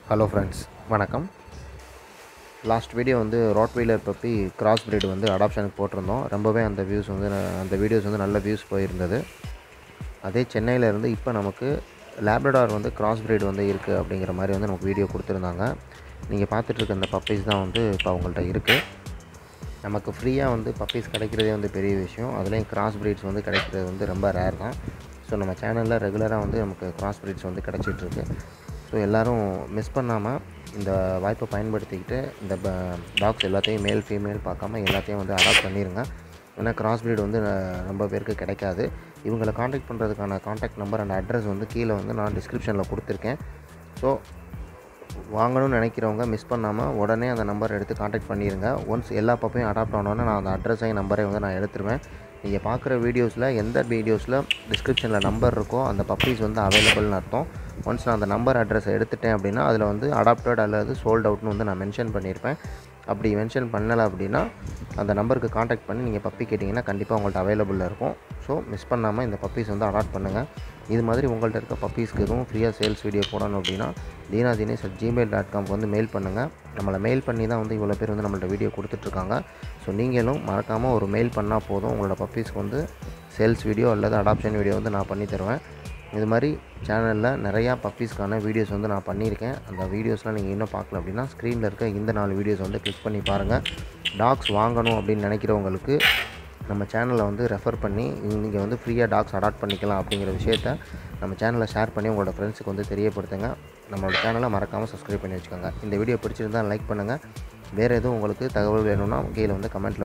hello friends வணக்கம் last video வந்து rottweiler puppy cross breed வந்து அடாப்ஷனுக்கு போட்டிருந்தோம் ரொம்பவே அந்த வியூஸ் வந்து ந- அந்த வீடியோஸ் வந்து நல்ல வியூஸ் போயிருந்தது அதே சென்னையில இருந்து இப்போ நமக்கு லேப்ரடார் வந்து கிராஸ் breed வந்து இருக்குது அப்படிங்கிற மாதிரி வந்து நமக்கு வீடியோ கொடுத்துருந்தாங்க நீங்கள் பார்த்துட்டு இருக்க அந்த பப்பீஸ் தான் வந்து இப்போ அவங்கள்ட்ட இருக்குது நமக்கு ஃப்ரீயாக வந்து பப்பீஸ் கிடைக்கிறதே வந்து பெரிய விஷயம் அதுலேயும் கிராஸ் breeds வந்து கிடைக்கிறது வந்து ரொம்ப ரேர் தான் ஸோ நம்ம சேனலில் ரெகுலராக வந்து நமக்கு கிராஸ் breeds வந்து கிடச்சிட்ருக்கு ஸோ எல்லோரும் மிஸ் பண்ணாமல் இந்த வாய்ப்பை பயன்படுத்திக்கிட்டு இந்த டாக்ஸ் எல்லாத்தையும் மேல் ஃபீமேல் பார்க்காம எல்லாத்தையும் வந்து அடாப்ட் பண்ணிடுங்க ஏன்னா கிராஸ் breed வந்து அஹ், ரொம்ப பேருக்கு கிடைக்காது இவங்களை காண்டாக்ட் பண்ணுறதுக்கான காண்டாக்ட் நம்பர் அண்ட் அட்ரஸ் வந்து கீழே வந்து நான் டிஸ்கிரிப்ஷனில் கொடுத்துருக்கேன் ஸோ வாங்கணும்னு நினைக்கிறவங்க மிஸ் பண்ணாமல் உடனே அந்த நம்பர் எடுத்து காண்டாக்ட் பண்ணிடுங்க ஒன்ஸ் எல்லா பப்பையும் அடாப்ட் ஆனோன்னே நான் அந்த அட்ரஸையும் நம்பரையும் வந்து நான் எடுத்துருவேன் நீங்கள் பார்க்குற வீடியோஸில் எந்த வீடியோஸில் டிஸ்கிரிப்ஷனில் நம்பர் இருக்கோ அந்த பப்பீஸ் வந்து அவைலபிள்னு அர்த்தம் ஒன்ஸ் நான் அந்த நம்பர் அட்ரஸை எடுத்துட்டேன் அப்படின்னா அதில் வந்து அடாப்டட் அல்லது சோல்ட் அவுட்னு வந்து நான் மென்ஷன் பண்ணியிருப்பேன் அப்படி மென்ஷன் பண்ணலை அப்படின்னா அந்த நம்பருக்கு காண்டாக்ட் பண்ணி நீங்கள் பப்பி கேட்டிங்கன்னா கண்டிப்பாக உங்கள்ட்ட அவைலபிளில் இருக்கும் ஸோ மிஸ் பண்ணாமல் இந்த பப்பீஸ் வந்து அடாப்ட் பண்ணுங்கள் இது மாதிரி உங்கள்ட்ட இருக்க பப்பீஸ்க்கு எதுவும் ஃப்ரீயாக சேல்ஸ் வீடியோ போடணும் அப்படின்னா Deena Dinesh at Gmail dot காம்க்கு வந்து மெயில் பண்ணுங்கள் நம்மளை மெயில் பண்ணி தான் வந்து இவ்வளோ பேர் வந்து நம்மள்ட்ட வீடியோ கொடுத்துட்ருக்காங்க ஸோ நீங்களும் மறக்காமல் ஒரு மெயில் பண்ணால் போதும் உங்களோட பப்பீஸ்க்கு வந்து சேல்ஸ் வீடியோ அல்லது அடாப்ஷன் வீடியோ வந்து நான் பண்ணி தருவேன் இது மாதிரி சேனலில் நிறையா பப்பீஸ்க்கான வீடியோஸ் வந்து நான் பண்ணியிருக்கேன் அந்த வீடியோஸ்லாம் நீங்கள் இன்னும் பார்க்கல அப்படின்னா ஸ்க்ரீனில் இருக்க இந்த நாலு வீடியோஸ் வந்து கிளிக் பண்ணி பாருங்கள் டாக்ஸ் வாங்கணும் அப்படின்னு நினைக்கிறவங்களுக்கு நம்ம சேனலை வந்து ரெஃபர் பண்ணி நீங்கள் வந்து ஃப்ரீயாக டாக்ஸ் அடாப்ட் பண்ணிக்கலாம் அப்படிங்கிற விஷயத்த நம்ம சேனலில் ஷேர் பண்ணி உங்களோட ஃப்ரெண்ட்ஸுக்கு வந்து தெரியப்படுத்துங்க நம்மளோட சேனலை மறக்காமல் சப்ஸ்கிரைப் பண்ணி வச்சுக்கோங்க இந்த வீடியோ பிடிச்சிருந்தால் லைக் பண்ணுங்கள் வேறு எதுவும் உங்களுக்கு தகவல் வேணும்னா கீழே வந்து கமெண்ட்டில்